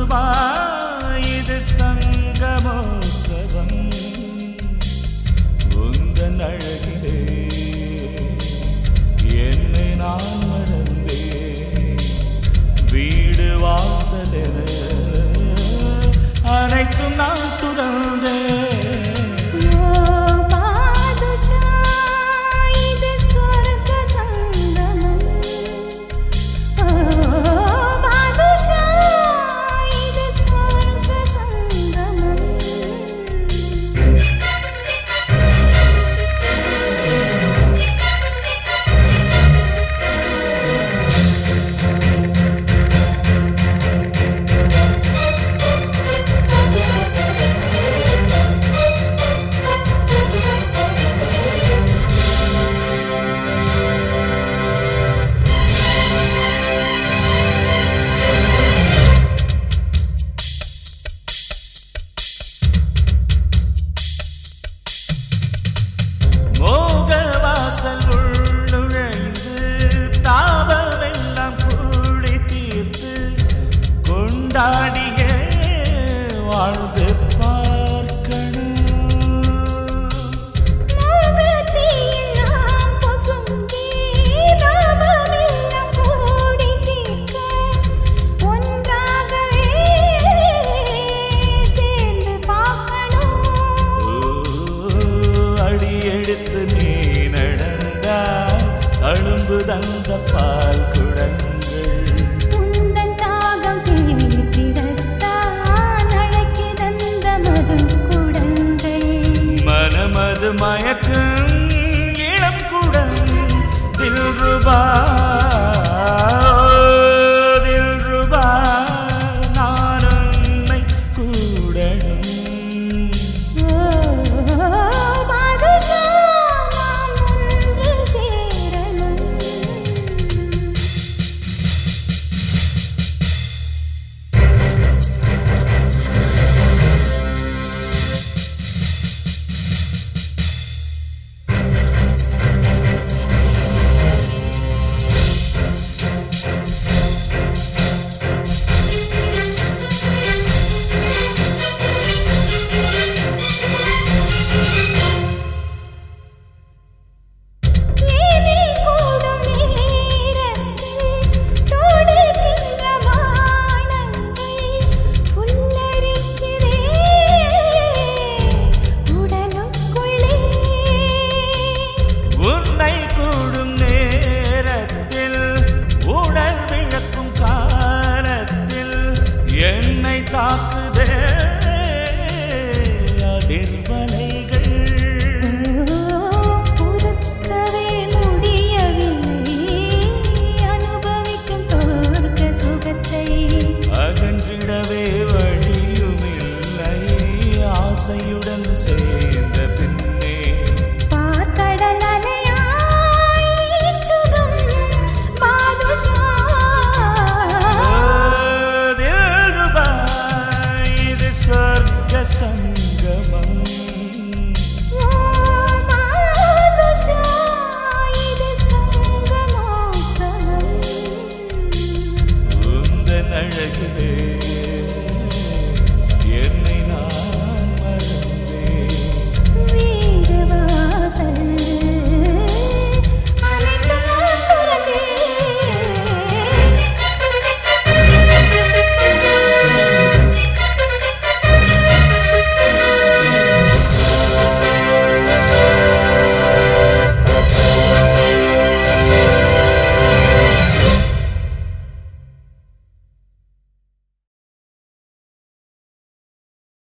ரூபா இது சங்கமோத்சவம் உந்தன் அழகிலே என்னை நான் மறந்தேன் வீடு வாசலென அனைத்தும் நான் துறந்தேன் ஓ பாதுஷா இது ஸ்வர்க சங்கமம் ஓ பாதுஷா இது ஸ்வர்க சங்கமம் மோக வாசல் உள்ளுழைந்து தாபமெல்லாம் கூடி தீர்த்து கொண்டாடிய வாழ்ந்து பார்க்கணும் மோகத்தில் நாம் பொசுங்கி தாபமெல்லாம் கூடி தீர்க்க ஒன்றாகவே சேர்ந்து பார்க்கணும் அடி எடுத்து நீ நடந்தால் அழும்பு தந்த பால் குடங்கள் உந்தன் தாகம் தீர்த்திடத்தான் அழைக்கிதந்த மதுக்குடங்கள் மனமது மயக்கும் இளம் குடம் தில்ருபா